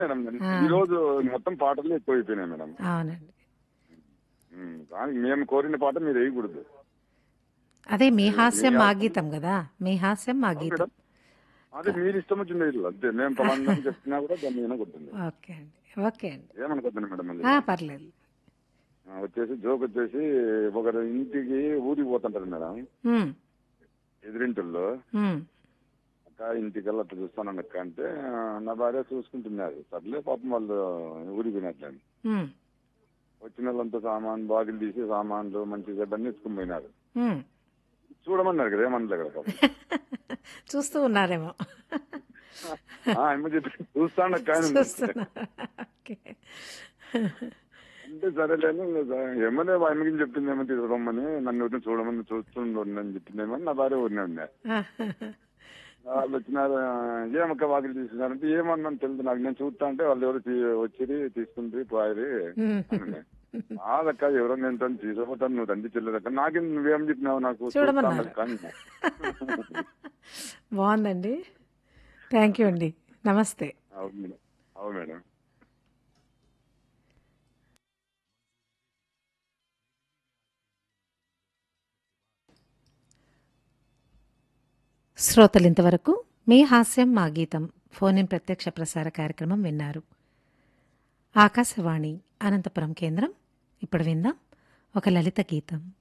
Madam ఆ. ఈ రోజు మొత్తం పాటలు ఎక్కువైపోయినాయి మేడం అవునండి ఉమ్, కానీ మేము కోరిన పాట మీరు వేయకూడదు అదే మీ హాస్యం మా గీతం కదా మీ హాస్యం మా అవును గీతం మేడం అదే మీరు ఇష్టం వచ్చింది వేయాలి. అంతే మేము ప్రమాణం చెప్తున్నా కూడా దాన్ని వినకూడదు ఓకే అండి ఓకే అండి ఏమనుకోద్దండి మేడం మళ్ళీ. ఆ, పర్లేదు ఆ, వచ్చేసి జోక్ వచ్చేసి ఒకరు ఇంటికి ఊరికి పోతుంటారు మేడం ఉమ్, ఎదురింటుల్లో ఉమ్, అక్క ఇంటికల్లా అట్లా చూస్తాను అక్క అంటే ఆ, నా భార్య చూసుకుంటున్నారు సర్లే పాపం వాళ్ళు ఊరికి పోయినట్లని ఉమ్, వచ్చిన వాళ్ళంతా సామాన్ బాగిలు తీసి సామాన్లు మంచి గడ్డన్ని ఎత్తుకుని పోయినారు ఉమ్. చూడమన్నారు కదా ఏమనలే కదా పాపం చూస్తూ ఉన్నారేమో ఆ, ఏమో చెప్పి చూస్తాను అక్క అని చూస్తున్నా ఓకే అంటే సరేలేని ఏమనే ఆయనకి చెప్పింది ఏమో తీసుకురమ్మని నన్ను ఊరిని చూడమని చూస్తుండీ అని చెప్పిందేమో నా భార్య ఊరినే ఉండే వాళ్ళు వచ్చినారు ఏమక్క వాకిలు తీసుకున్నారంటే ఏమన్నాను తెలుసు నాకు నేను చూస్తా అంటే వాళ్ళు ఎవరు తీ- వచ్చిరి తీసుకుంది పోయారి అని. కాదక్క ఎవరో నేను తను తీసుకుపోతాను నువ్వు తండ్రి చెల్లెదక్క నాకేం నువ్వేం చెప్పినావు నాకు చూడమన్నారు. చూస్తాను కానీ బాగుందండి థ్యాంక్ యూ అండి నమస్తే అవును మేడం అవును మేడం శ్రోతలు ఇంతవరకు మీ హాస్యం మా గీతం ఫోన్ ఇన్ ప్రత్యక్ష ప్రసార కార్యక్రమం విన్నారు ఆకాశవాణి అనంతపురం కేంద్రం ఇప్పుడు విందాం ఒక లలిత గీతం